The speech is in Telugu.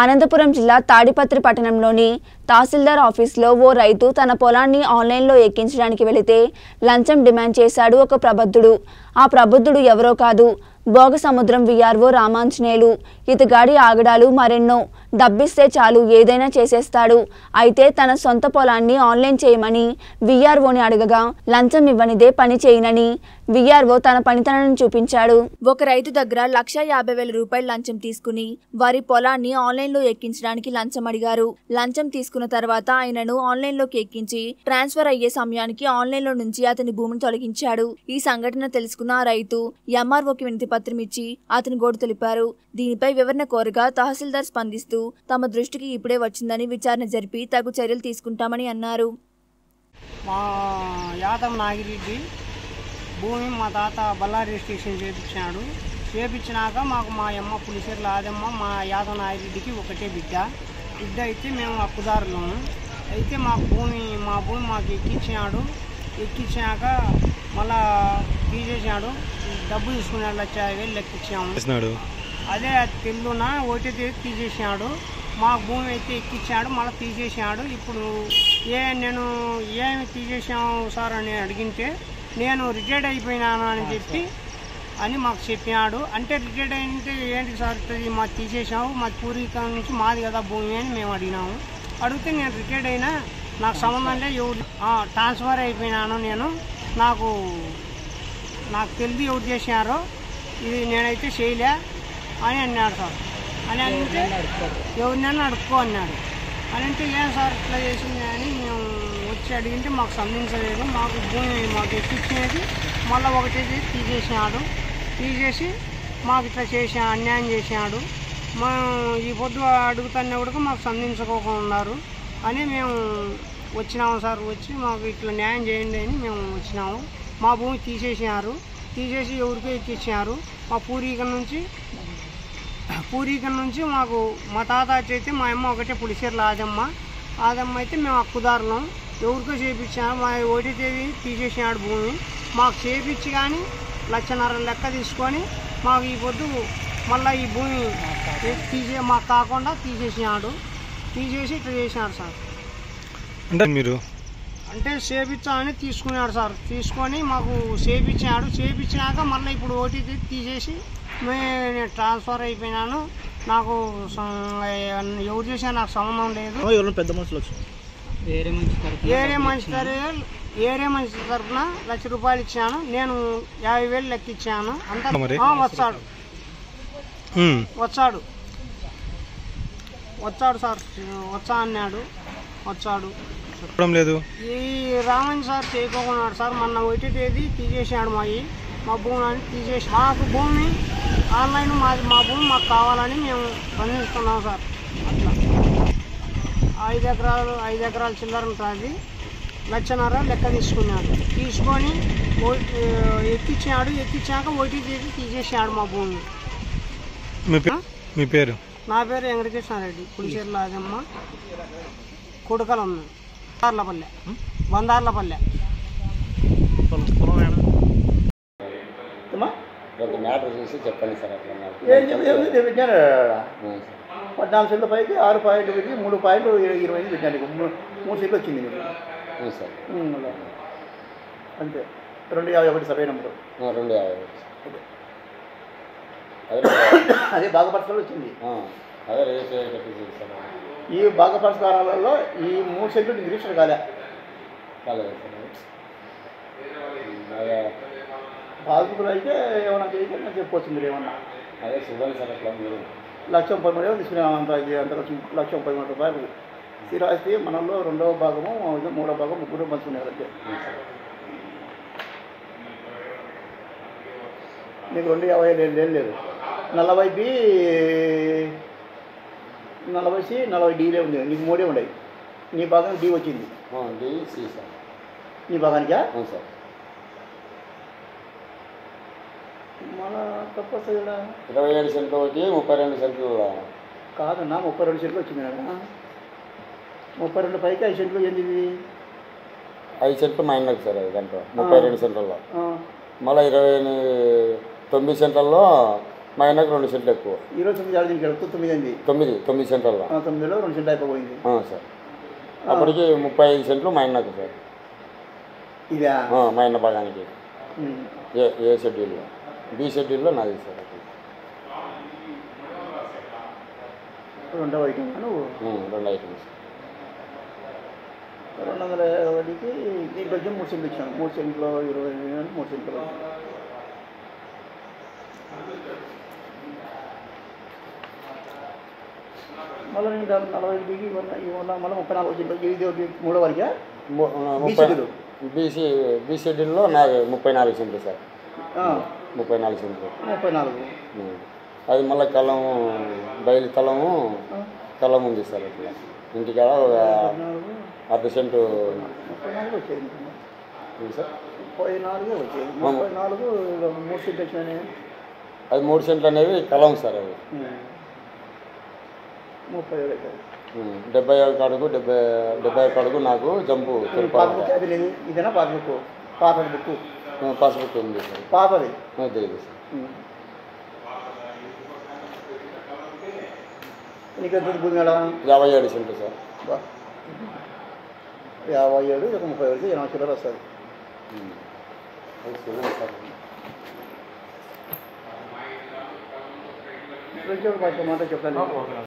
అనంతపురం జిల్లా తాడిపత్రి పట్టణంలోని తహసీల్దార్ ఆఫీస్లో ఓ రైతు తన పొలాన్ని ఆన్లైన్లో ఎక్కించడానికి వెళితే లంచం డిమాండ్ చేశాడు ఒక ప్రబుద్ధుడు ఆ ప్రబుద్ధుడు ఎవరో కాదు భోగ సముద్రం విఆర్ఓ రామాంజనేయులు ఇతగాడి ఆగడాలు మరెన్నో డబ్బిస్తే చాలు ఏదైనా చేసేస్తాడు అయితే తన సొంత పొలాన్ని ఆన్లైన్ చేయమని విఆర్ఓని అడగగా లంచం ఇవ్వనిదే పని చేయనని విఆర్ఓ తన పనితనాన్ని చూపించాడు ఒక రైతు దగ్గర లక్ష యాభై వేల రూపాయలు లంచం తీసుకుని వారి పొలాన్ని ఆన్లైన్లో ఎక్కించడానికి లంచం అడిగారు లంచం తీసుకున్న తర్వాత ఆయనను ఆన్లైన్లోకి ఎక్కించి ట్రాన్స్ఫర్ అయ్యే సమయానికి ఆన్లైన్లో నుంచి అతని భూమిని తొలగించాడు ఈ సంఘటన తెలుసుకున్న ఆ రైతు ఎంఆర్ఓకి వినతి పత్రం ఇచ్చి అతని గోడు తెలిపారు దీనిపై వివరణ కోరగా తహసీల్దార్ స్పందిస్తూ తమ దృష్టికి ఇప్పుడే వచ్చిందని విచారణ జరిపి తగు చర్యలు తీసుకుంటామని అన్నారు మా యాదవ్ నాగిరెడ్డి భూమి మా తాత బళ్ళారి స్టేషన్ చేపించాడు చేపించినాక మాకు మా అమ్మ పులిసెర్ల ఆదమ్మ మా యాదవ్ నాగిరెడ్డికి ఒకటే బిడ్డ బిడ్డ అయితే మేము హక్కుదారులము అయితే మా భూమి మా భూమి మాకు ఎక్కించినాడు ఎక్కించాక మళ్ళా తీసేసినాడు డబ్బు తీసుకున్నాడు లక్ష యాభై వేలు లెక్కించాము చేసినాడు అదే తెల్లున ఒకటి తేదీ తీసేసాడు మా భూమి అయితే ఎక్కించాడు మళ్ళీ తీసేసాడు ఇప్పుడు ఏ నేను ఏమి తీసేసాము సార్ అని అడిగితే నేను రిటైర్డ్ అయిపోయినాను అని చెప్పి అని మాకు చెప్పినాడు అంటే రిటైర్డ్ అయితే ఏంటి సార్ ఇది మాకు తీసేసాము మా పూర్వీకం నుంచి మాది కదా భూమి అని మేము అడిగినాము అడిగితే నేను రిటైర్డ్ అయినా నాకు సంబంధం లేదు ఎవరు ఆ, ట్రాన్స్ఫర్ అయిపోయినాను నేను నాకు నాకు తెలిసి ఎవరు చేసినారో ఇది నేనైతే చేయలే అని అన్నాడు సార్ అని అంటే ఎవరినైనా అడుక్కో అన్నాడు అని అంటే ఏం సార్ ఇట్లా చేసింది అని మేము వచ్చి అడిగింటే మాకు సంధించలేదు మాకు భూమి మాకు ఎక్కించినది మళ్ళీ ఒకటి తీసేసినాడు తీసేసి మాకు ఇట్లా చేసి అన్యాయం చేసినాడు మనం ఈ పొద్దు అడుగుతున్నా కూడా మాకు సంధించుకోకుండా ఉన్నారు అని మేము వచ్చినాము సార్ వచ్చి మాకు ఇట్లా న్యాయం చేయండి అని మేము వచ్చినాము మా భూమి తీసేసినారు తీసేసి ఎవరికో ఎక్కించినారు మా పూర్వీకం నుంచి పూర్వీకం నుంచి మాకు మా తాత అయితే మా అమ్మ ఒకటే పులిసేర్ల ఆదమ్మ ఆదమ్మ అయితే మేము హక్కుదారులం ఎవరికో చేపించాము మా ఒకటి తేదీ తీసేసినాడు భూమి మాకు చేపించి కానీ లక్షన్నర లెక్క తీసుకొని మాకు ఈ పొద్దు మళ్ళీ ఈ భూమి తీసే మాకు కాకుండా తీసేసినాడు తీసేసి ఇట్లా చేసినాడు సార్ అంటే మీరు అంటే చేపించాలని తీసుకున్నాడు సార్ తీసుకొని మాకు చేపించాడు చేపించినాక మళ్ళీ ఇప్పుడు ఓటీపీ తీసేసి నేను ట్రాన్స్ఫర్ అయిపోయినాను నాకు సం- ఎవరు చేసినా నాకు సంబంధం లేదు ఎవరైనా పెద్ద మనుషులు వచ్చి ఏరే మనిషి తరఫు ఏరే మనిషి తరఫున లక్ష రూపాయలు ఇచ్చాను నేను యాభై వేలు లెక్క ఇచ్చాను అంతా మరి? ఆ, వచ్చాడు వచ్చాడు వచ్చాడు సార్ వచ్చా అన్నాడు వచ్చాడు చెప్పడం లేదు ఈ రామన్ సార్ చేయకోకున్నాడు సార్ మొన్న ఒకటి తేదీ తీసేసాడు మావి మా భూమి అని తీసేసి మాకు భూమి ఆన్లైన్ మాది మా భూమి మాకు కావాలని మేము స్పందిస్తున్నాం సార్ అట్లా ఐదు ఎకరాలు ఐదు ఎకరాల చిల్లర ఉంటుంది లక్షన్నర లెక్క తీసుకున్నాడు తీసుకొని ఓ- ఎక్కించాడు ఎక్కించాక ఒకటి తేదీ తీసేసాడు మా భూమి మీ పేరు మీ పేరు నా పేరు వెంకటకృష్ణారెడ్డి పులిచెర్ల అదమ్మ కొడుకలు ఉంది బందార్లపల్లె బందార్లపల్లె కొంత మ్యాటర్ చూసి చెప్పండి సార్ అట్లా నాకు. ఏం చెప్పి ఏం చెప్పి పెట్టాను ఆ, సార్. పద్నాలుగు సెంట్ల పైకి ఆరు పాయింట్లు పెట్టి మూడు పాయింట్లు ఇరవై ఇరవై ఐదు పెట్టాను నీకు మూ- మూడు సెంట్లు వచ్చింది నీకు అవును సార్ ఉమ్, అలా. అంతే రెండు యాభై ఒకటి సర్వే నెంబరు ఆ, రెండు యాభై అదే అదే భాగపరచలో వచ్చింది ఆ, అదే రిజిస్టర్ కట్టి సార్ ఈ భాగపరచకాలలో ఈ మూడు సెంట్లు నీకు రిజిస్టర్ కాలే కాలేదు సార్ అదే బాధితులు అయితే ఏమన్నా చేస్తే నాకు చెప్పొచ్చు మీరు ఏమన్నా అదే చూడండి సార్ అట్లా మీరు లక్ష ముప్పై మూడు వేలు తీసుకున్నాం అంత ఇది అంత ఖర్చు లక్ష ముప్పై మూడు రూపాయలు స్థిరాస్తి మనలో రెండవ భాగము ఇది మూడో భాగం ముగ్గురు పంచుకున్నారు అంతే అవును సార్. నీకు రెండు యాభై లేదు లేదు లేదు నలభై బి నలభై సి నలభై డీలే ఉంది నీకు మూడే ఉన్నాయి నీ భాగం డి వచ్చింది ఆ, డి సి సార్ నీ భాగానికా అవును సార్ మన తప్పు వస్తుంది కదా ఇరవై ఏడు సెంట్లు ఒకటి ముప్పై రెండు సెంట్లు కాదన్నా ముప్పై రెండు సెంట్లు వచ్చింది కదా ముప్పై రెండు పైకి ఐదు సెంట్లు ఏంది ఇది ఐదు సెంట్లు మా అన్నకు సార్ అది దాంట్లో ముప్పై రెండు సెంట్లలో ఆ, మళ్ళీ ఇరవై ఎనిమిది- తొమ్మిది సెంట్లలో మా ఆయనకు రెండు సెంట్లు ఎక్కువ ఈరోజు తొమ్మిది ఆడు దీనికి వెళ్తూ తొమ్మిది అయింది తొమ్మిది తొమ్మిది సెంట్లలో ఆ, తొమ్మిదిలో రెండు సెంట్లు అయిపోయింది ఆ, సార్ అప్పటికి ముప్పై ఐదు సెంట్లు మా ఆయనకు సార్ ఇదా ఆ, మా ఆయన భాగానికి ఉమ్. ఏ ఏ షెడ్యూల్లో బి షెడ్యూల్లో నాది సార్ అది. రెండవ ఐటమ్ నువ్వు ఉమ్, రెండు ఐటమ్స్ రెండు వందల ఒకటికి దీంట్లో వచ్చి మూడు సెంట్లు ఇచ్చాను మూడు సెంట్లో ఇరవై వేలు, మూడు సెంట్లు మళ్ళీ నేను దాని నలభై ఐదు దిగి ఇవన్న ఇవన్న మళ్ళీ ముప్పై నాలుగు సెంట్లు ఇది ఒకటి మూడో వరకే ము- ఆ, బి ముప్పై షెడ్యూల్. బీసీ బి షెడ్యూల్లో నాది ముప్పై నాలుగు సెంట్లు సార్ ఆ, ముప్పై నాలుగు సెంట్లు ముప్పై నాలుగు ఉమ్. అది మళ్ళీ కలము బయలు కలము ఆ, కలం ఉంది సార్ ఇట్లా ఇంటికాడ ఒక పద్నాలుగు అర్ధ సెంటు ముప్పై నాలుగు వచ్చేది ఉంది సార్ ముప్పై నాలుగు వచ్చేది ముప్పై నాలుగు మూడు సెంట్లు వచ్చినాయి అది మూడు సెంట్లు అనేవి కలం సార్ అది ముప్పై ఏడు అవుతుంది ఉమ్. డెబ్బై ఒక అడుగు డెబ్బై డెబ్బై ఒక అడుగు నాకు జంపు పాత తిరుపతి బుక్ అది లేదు ఇదేనా పాత బుక్ పాత బుక్ పాస్బుక్ ఉంది సార్ పాతది అది తెలియదు సార్ నీకు ఎంత భూమి మేడ యాభై ఏడు సెంట్లు సార్ బా. యాభై ఏడు ఒక ముప్పై ఏడు ఎనభై చిల్లర వస్తుంది ఉమ్. అది చూడండి సార్ కొంచెం కొంచెం మాట చెప్పాలి